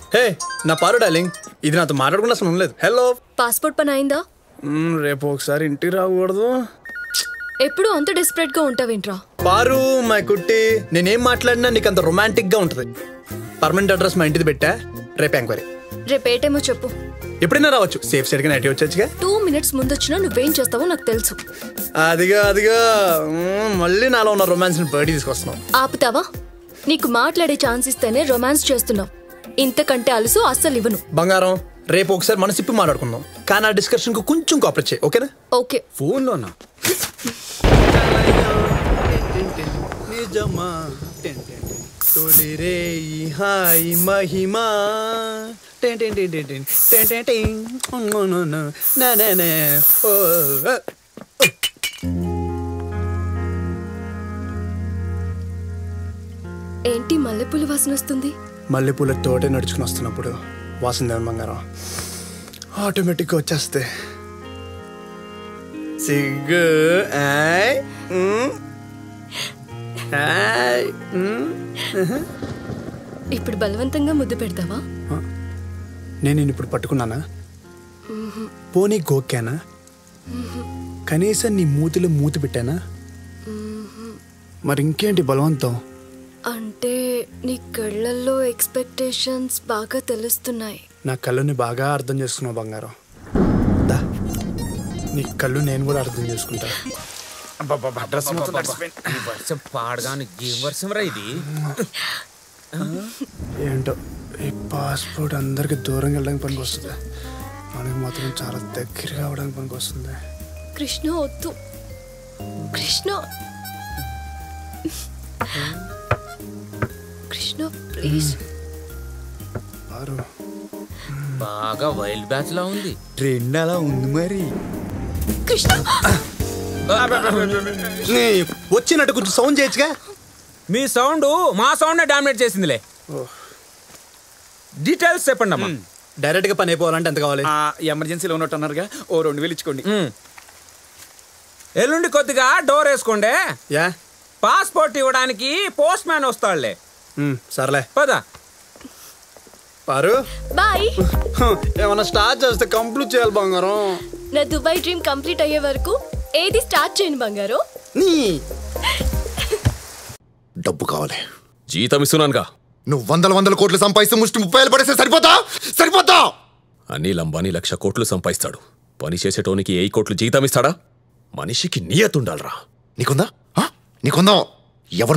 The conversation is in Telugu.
హే నా పారు డార్లింగ్ ఇది నాతో మాట్లాడకుండా అసలు ఉండలేదు హలో పాస్పోర్ట్ పని అయిందా మ్మ్, రేపు ఒకసారి ఇంటికి రాకూడదు ఎప్పుడు అంత డెస్పరేట్ గా ఉంటావేంట్రా పారు మై కుట్టి నేనేం మాట్లాడినా నీకు అంత రొమాంటిక్ గా ఉంటుంది పర్మనెంట్ అడ్రస్ మా ఇంటిది పెట్టా రేపు ఎంక్వైరీ రేపు ఏ టైమో చెప్పు ఎప్పుడైనా రావచ్చు సేఫ్ సైడ్గా నైట్ వచ్చొచ్చుగా టూ మినిట్స్ ముందు వచ్చినా నువ్వేం చేస్తావో నాకు తెలుసు అదిగా అదిగా మ్మ్, మళ్ళీ నాలో ఉన్న రొమాన్స్ ని బయటికి తీసుకొస్తున్నావు ఆపుతావా నీకు మాట్లాడే ఛాన్స్ ఇస్తేనే రొమాన్స్ చేస్తున్నావు ఇంతకంటే అలుసు అస్సలు ఇవ్వను బంగారం రేపు ఒకసారి మనసిప్పి మాట్లాడుకుందాం కానీ ఆ డిస్కషన్ కు కొంచెం కాపరేట్ చేయి ఓకేనా ఓకే ఫోన్లోనా నిజమా తొలి రే hi Mahima ten ten ten ten ten ten ten నా నా నా ఓ ఏంటి మల్లెపూల వాసన వస్తుంది మల్లెపూల తోటే నడుచుకుని వస్తున్నప్పుడు వాసందేవన్ బంగారం ఆటోమేటిక్గా వచ్చేస్తే సిగ్గు ఆయ్, మ్, ఆయ్, మ్. ఇప్పుడు బలవంతంగా ముద్దు పెడతావా నేను నిన్ను ఇప్పుడు పట్టుకున్నానా పోనీ గోక్కానా కనీసం నీ మూతిలో మూతి పెట్టానా మరి ఇంకేంటి బలవంతం అంటే నీ కళ్ళల్లో ఎక్స్పెక్టేషన్స్ బాగా తెలుస్తున్నాయి నా కళ్ళుని బాగా అర్థం చేసుకున్నావు బంగారం దా నీ కళ్ళు నేను కూడా అర్థం చేసుకుంటా అడ్రస్ మొత్తం తడిసిపోయింది. ఈ వర్షం పాడగాను ఏం వర్షం రా ఇది ఏంటో ఈ పాస్పోర్ట్ అందరికి దూరంగా వెళ్ళడానికి పనికి వస్తుంది మనకి మాత్రం చాలా దగ్గరగా అవడానికి పనికి వస్తుంది కృష్ణ వద్దు కృష్ణ కృష్ణ ప్లీజ్ వారు బాగా వైల్డ్ బ్యాచ్ లా ఉంది ట్రెండ్ అలా ఉంది మరి కృష్ణ వచ్చినట్టు కొంచెం సౌండ్ చేయొచ్చుగా మీ సౌండ్ మా సౌండ్ డామినేట్ చేసిందిలే డీటెయిల్స్ చెప్పండి అమ్మా డైరెక్ట్ గా పని అయిపోవాలంటే ఎంత కావాలి ఆ, ఎమర్జెన్సీలో ఉన్నట్టు అన్నారుగా ఓ రెండు వేలు ఇచ్చుకోండి మ్. ఎల్లుండి కొద్దిగా డోర్ వేసుకోండి యా పాస్పోర్ట్ ఇవ్వడానికి పోస్ట్ మ్యాన్ వస్తాడులే మ్, సర్లే పద పారు బాయ్ ఏమన్నా స్టార్ట్ చేస్తే కంప్లీట్ చేయాలి బంగారం నా దుబాయ్ డ్రీమ్ కంప్లీట్ అయ్యే వరకు ఏది స్టార్ట్ చేయను బంగారు నీ డబ్బు కావాలి జీతం ఇస్తున్నానుగా నువ్వు వందల వందల కోట్లు సంపాదిస్తే ముష్టి ముప్పై వేలు పడేస్తే సరిపోతా సరిపోతా అనిల్ అంబానీ లక్ష కోట్లు సంపాదిస్తాడు పని చేసేటోనికి ఏ కోట్లు జీతం ఇస్తాడా మనిషికి నియతుండాలరా నీకుందా ఆ? నీకుందా ఎవరు